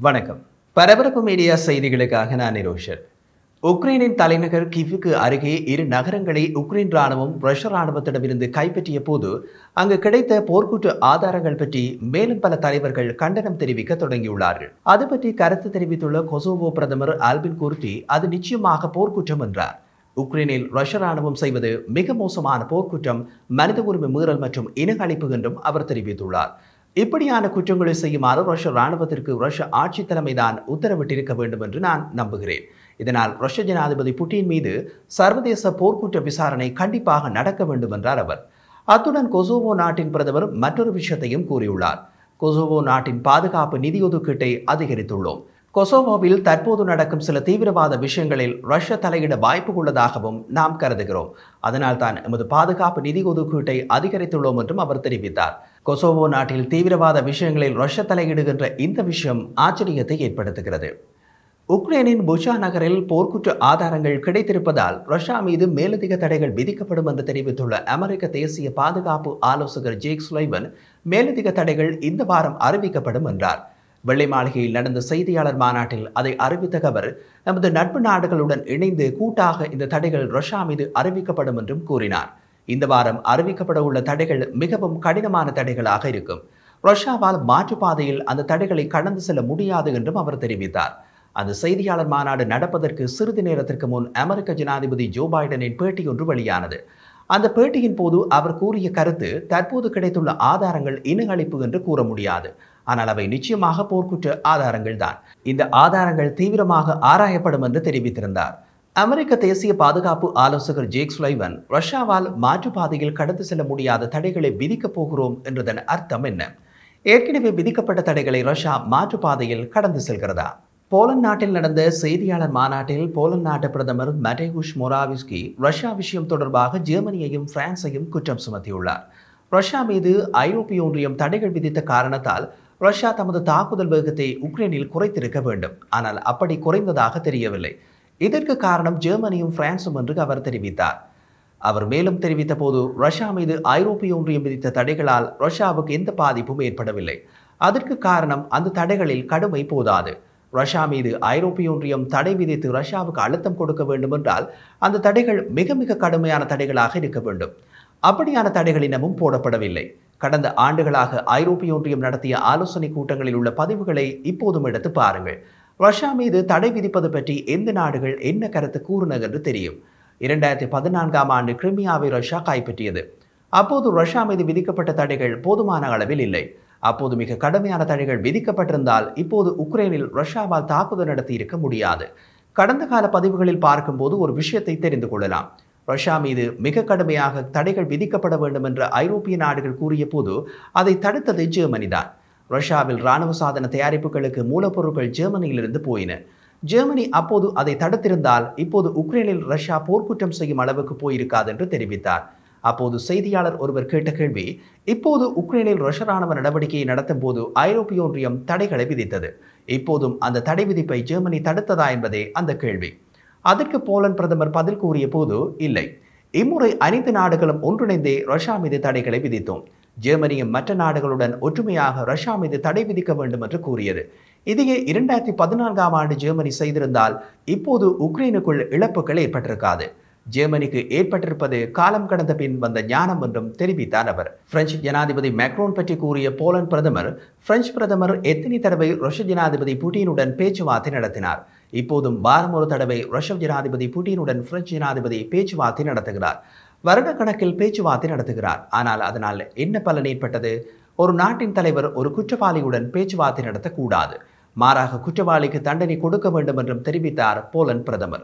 வணக்கம் பரபரப்பு மீடியா செய்திகளுக்காக நான் நிரோஷர் உக்ரைனின் தலைநகர் கிவ்வுக்கு அருகே இரு நகரங்களை உக்ரைன் ராணுவம் ரஷ்ய ராணுவத்திடமிருந்து கைப்பற்றிய போது அங்கு கிடைத்த போர்க்குற்ற ஆதாரங்கள் பற்றி மேலும் பல தலைவர்கள் கண்டனம் தெரிவிக்க தொடங்கியுள்ளார்கள் அது பற்றி கருத்து தெரிவித்துள்ள கொசோவோ பிரதமர் ஆல்பின் குர்தி அது நிச்சயமாக போர்க்குற்றம் என்றார் உக்ரைனில் ரஷ்ய ராணுவம் செய்வது மிக மோசமான போர்க்குற்றம் மனித உரிமை மீறல் மற்றும் இனஅழிப்பு என்றும் அவர் தெரிவித்துள்ளார் இப்படியான குற்றங்களை செய்யுமாறு ரஷ்ய ராணுவத்திற்கு ரஷ்ய ஆட்சி தலைமைதான் உத்தரவிட்டிருக்க வேண்டும் என்று நான் நம்புகிறேன் இதனால் ரஷ்ய ஜனாதிபதி புட்டின் மீது சர்வதேச போர்க்குற்ற விசாரணை கண்டிப்பாக நடக்க வேண்டும் என்றார் அவர் அத்துடன் கொசோவோ நாட்டின் பிரதமர் மற்றொரு விஷயத்தையும் கூறியுள்ளார் கொசோவோ நாட்டின் பாதுகாப்பு நிதி ஒதுக்கீட்டை அதிகரித்துள்ளோம் கொசோவோவில் தற்போது நடக்கும் சில தீவிரவாத விஷயங்களில் ரஷ்யா தலையிட வாய்ப்பு உள்ளதாகவும் நாம் கருதுகிறோம் அதனால் தான் எமது பாதுகாப்பு நிதி ஒதுக்கீட்டை அதிகரித்துள்ளோம் என்றும் அவர் தெரிவித்தார் கொசோவோ நாட்டில் தீவிரவாத விஷயங்களில் ரஷ்யா தலையிடுகின்ற இந்த விஷயம் ஆச்சரியத்தை ஏற்படுத்துகிறது உக்ரைனின் புஷா நகரில் போர்க்குற்ற ஆதாரங்கள் கிடைத்திருப்பதால் ரஷ்யா மீது மேலதிக தடைகள் விதிக்கப்படும் என்று தெரிவித்துள்ள அமெரிக்க தேசிய பாதுகாப்பு ஆலோசகர் ஜேக் சுலைவன் மேலதிக தடைகள் இந்த வாரம் அறிவிக்கப்படும் என்றார் வெள்ளை மாளிகையில் நடந்த செய்தியாளர் மாநாட்டில் அதை அறிவித்த அவர் நமது நட்பு நாடுகளுடன் இணைந்து கூட்டாக இந்த தடைகள் ரஷ்யா மீது அறிவிக்கப்படும் என்றும் கூறினார் இந்த வாரம் அறிவிக்கப்பட உள்ள தடைகள் மிகவும் கடினமான தடைகளாக இருக்கும் ரஷ்யாவால் மாற்றுப்பாதையில் அந்த தடைகளை கடந்து செல்ல முடியாது என்றும் அவர் தெரிவித்தார் அந்த செய்தியாளர் மாநாடு நடப்பதற்கு சிறிது நேரத்திற்கு முன் அமெரிக்க ஜனாதிபதி ஜோ பைடனின் பேட்டி ஒன்று வெளியானது அந்த பேட்டியின் போது அவர் கூறிய கருத்து தற்போது கிடைத்துள்ள ஆதாரங்கள் இனஅழிப்பு என்று கூற முடியாது ஆனால் அவை நிச்சயமாக போர்க்குற்ற ஆதாரங்கள் தான் இந்த ஆதாரங்கள் தீவிரமாக ஆராயப்படும் என்று தெரிவித்திருந்தார் அமெரிக்க தேசிய பாதுகாப்பு ஆலோசகர் ஜேக் ஸ்லைவன் ரஷ்யாவால் மாற்றுப்பாதையில் கடந்து செல்ல முடியாத தடைகளை விதிக்கப் போகிறோம் என்றதன் அர்த்தம் என்ன ஏற்கனவே விதிக்கப்பட்ட தடைகளை ரஷ்யா மாற்றுப்பாதையில் கடந்து செல்கிறதா போலந்து நாட்டில் நடந்த செய்தியாளர் மாநாட்டில் போலந்து நாட்டு பிரதமர் மட்டேகுஷ் மொராவிஸ்கி ரஷ்யா விஷயம் தொடர்பாக ஜெர்மனியையும் பிரான்ஸையும் குற்றம் சுமத்தியுள்ளார் ரஷ்யா மீது ஐரோப்பிய ஒன்றியம் தடைகள் விதித்த காரணத்தால் ரஷ்யா தமது தாக்குதல் வேகத்தை உக்ரைனில் குறைத்திருக்க வேண்டும் ஆனால் அப்படி குறைந்ததாக தெரியவில்லை இதற்கு காரணம் ஜெர்மனியும் பிரான்சும் என்று அவர் தெரிவித்தார் அவர் மேலும் தெரிவித்த போது ரஷ்யா மீது ஐரோப்பிய ஒன்றியம் விதித்த தடைகளால் ரஷ்யாவுக்கு எந்த பாதிப்பும் ஏற்படவில்லை அதற்கு காரணம் அந்த தடைகளில் கடுமை போதாது ரஷ்யா மீது ஐரோப்பிய ஒன்றியம் தடை விதித்து ரஷ்யாவுக்கு அழுத்தம் கொடுக்க வேண்டும் என்றால் அந்த தடைகள் மிக மிக கடுமையான தடைகளாக இருக்க வேண்டும் அப்படியான தடைகள் இன்னமும் போடப்படவில்லை கடந்த ஆண்டுகளாக ஐரோப்பிய ஒன்றியம் நடத்திய ஆலோசனை கூட்டங்களில் உள்ள பதிவுகளை இப்போதும் எடுத்து பாருங்கள் ரஷ்யா மீது தடை விதிப்பது பற்றி எந்த நாடுகள் என்ன கருத்து கூறின என்று தெரியும் இரண்டாயிரத்தி பதினான்காம் ஆண்டு கிரிமியாவை ரஷ்யா கைப்பற்றியது அப்போது ரஷ்யா மீது விதிக்கப்பட்ட தடைகள் போதுமான அளவில் இல்லை அப்போது மிக கடுமையான தடைகள் விதிக்கப்பட்டிருந்தால் இப்போது உக்ரைனில் ரஷ்யாவால் தாக்குதல் நடத்தி இருக்க முடியாது கடந்த கால பதிவுகளில் பார்க்கும்போது ஒரு விஷயத்தை தெரிந்து கொள்ளலாம் ரஷ்யா மீது மிக கடுமையாக தடைகள் விதிக்கப்பட வேண்டும் என்று ஐரோப்பிய நாடுகள் கூறிய போது அதை தடுத்தது ஜெர்மனி தான் ரஷ்யாவில் இராணுவ சாதன தயாரிப்புகளுக்கு மூலப்பொருட்கள் ஜெர்மனியிலிருந்து போயின ஜெர்மனி அப்போது அதை தடுத்திருந்தால் இப்போது உக்ரைனில் ரஷ்யா போர்க்குற்றம் செய்யும் அளவுக்கு போயிருக்காது என்று தெரிவித்தார் அப்போது செய்தியாளர் ஒருவர் கேட்ட கேள்வி இப்போது உக்ரைனில் ரஷ்ய ராணுவ நடவடிக்கையை நடத்தும் போது ஐரோப்பிய ஒன்றியம் தடைகளை விதித்தது இப்போதும் அந்த தடை விதிப்பை ஜெர்மனி தடுத்ததா என்பதே அந்த கேள்வி அதற்கு போலந்து பிரதமர் பதில் கூறிய போது இல்லை இம்முறை அனைத்து நாடுகளும் ஒன்றிணைந்தே ரஷ்யா மீது தடைகளை விதித்தோம் ஜெர்மனியும் மற்ற நாடுகளுடன் ஒற்றுமையாக ரஷ்யா மீது தடை விதிக்க வேண்டும் என்று கூறியது இதையே இரண்டாயிரத்தி பதினான்காம் ஆண்டு ஜெர்மனி செய்திருந்தால் இப்போது உக்ரைனுக்குள் இழப்புகள் ஏற்பட்டிருக்காது ஜெர்மனிக்கு ஏற்பட்டிருப்பது காலம் கடந்த பின் வந்த ஞானம் என்றும் தெரிவித்தார் அவர் பிரெஞ்சு ஜனாதிபதி மேக்ரோன் பற்றி கூறிய போலந்து பிரதமர் பிரெஞ்சு பிரதமர் எத்தனை தடவை ரஷ்ய ஜனாதிபதி புட்டினுடன் பேச்சுவார்த்தை நடத்தினார் இப்போதும் வாரம் ஒரு தடவை ரஷ்ய ஜனாதிபதி புட்டினுடன் பிரெஞ்சு ஜனாதிபதி பேச்சுவார்த்தை நடத்துகிறார் வருட கணக்கில் பேச்சுவார்த்தை நடத்துகிறார் ஆனால் அதனால் என்ன பலன் ஏற்பட்டது ஒரு நாட்டின் தலைவர் ஒரு குற்றவாளியுடன் பேச்சுவார்த்தை நடத்தக்கூடாது மாறாக குற்றவாளிக்கு தண்டனை கொடுக்க வேண்டும் என்றும் தெரிவித்தார் போலந்து பிரதமர்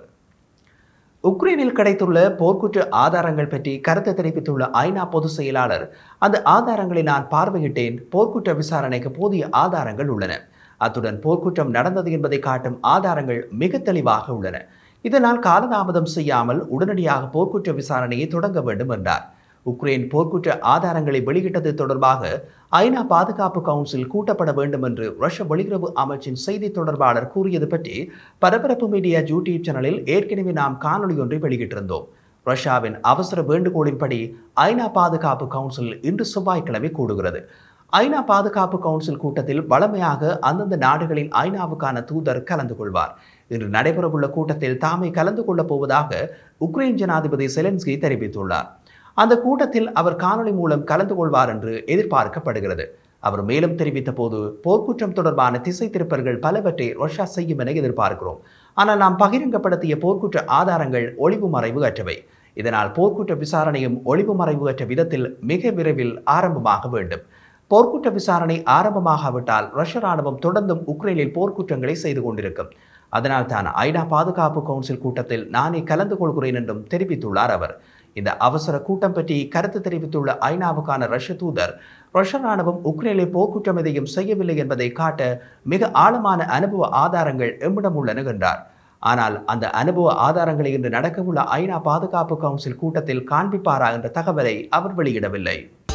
உக்ரைனில் கிடைத்துள்ள போர்க்குற்ற ஆதாரங்கள் பற்றி கருத்து தெரிவித்துள்ள ஐநா பொதுச் செயலாளர் அந்த ஆதாரங்களை நான் பார்வையிட்டேன் போர்க்குற்ற விசாரணைக்கு போதிய ஆதாரங்கள் உள்ளன அத்துடன் போர்க்குற்றம் நடந்தது என்பதை காட்டும் ஆதாரங்கள் மிக தெளிவாக உள்ளன இதனால் காலதாமதம் செய்யாமல் உடனடியாக போர்க்குற்ற விசாரணையை தொடங்க வேண்டும் என்றார் உக்ரைன் போர்க்குற்ற ஆதாரங்களை வெளியிட்டது தொடர்பாக ஐநா பாதுகாப்பு கவுன்சில் கூட்டப்பட வேண்டும் என்று ரஷ்ய வெளியுறவு அமைச்சின் செய்தி தொடர்பாளர் கூறியது பற்றி பரபரப்பு மீடியா யூடியூப் சேனலில் ஏற்கனவே நாம் காணொலி ஒன்றை வெளியிட்டிருந்தோம் ரஷ்யாவின் அவசர வேண்டுகோளின்படி ஐநா பாதுகாப்பு கவுன்சில் இன்று செவ்வாய்க்கிழமை கூடுகிறது ஐநா பாதுகாப்பு கவுன்சில் கூட்டத்தில் வளமையாக அந்தந்த நாடுகளின் ஐநாவுக்கான தூதர் கலந்து கொள்வார் இன்று நடைபெறவுள்ள கூட்டத்தில் தாமே கலந்து கொள்ளப் போவதாக உக்ரைன் ஜனாதிபதி செலன்ஸ்கி தெரிவித்துள்ளார் அந்த கூட்டத்தில் அவர் காணொளி மூலம் கலந்து கொள்வார் என்று எதிர்பார்க்கப்படுகிறது அவர் மேலும் தெரிவித்த போது போர்க்குற்றம் தொடர்பான திசை திருப்பல்கள் பலவற்றை ரஷ்யா செய்யும் என எதிர்பார்க்கிறோம் ஆனால் நாம் பகிரங்கப்படுத்திய போர்க்குற்ற ஆதாரங்கள் ஒளிவு மறைவு அற்றவை இதனால் போர்க்குற்ற விசாரணையும் ஒளிவு மறைவு அற்ற விதத்தில் மிக விரைவில் ஆரம்பமாக வேண்டும் போர்க்குற்ற விசாரணை ஆரம்பமாகாவிட்டால் ரஷ்ய ராணுவம் தொடர்ந்தும் உக்ரைனில் போர்க்குற்றங்களை செய்து கொண்டிருக்கும் அதனால் தான் ஐநா பாதுகாப்பு கவுன்சில் கூட்டத்தில் நானே கலந்து கொள்கிறேன் என்றும் தெரிவித்துள்ளார் அவர் இந்த அவசர கூட்டம் பற்றி கருத்து தெரிவித்துள்ள ஐநாவுக்கான ரஷ்ய தூதர் ரஷ்ய ராணுவம் உக்ரைனில் போர்க்குற்றம் எதையும் செய்யவில்லை என்பதை காட்ட மிக ஆழமான அனுபவ ஆதாரங்கள் எம்மிடம் உள்ளன என்றார் ஆனால் அந்த அனுபவ ஆதாரங்களை இன்று நடக்கவுள்ள ஐநா பாதுகாப்பு கவுன்சில் கூட்டத்தில் காண்பிப்பாரா என்ற தகவலை அவர் வெளியிடவில்லை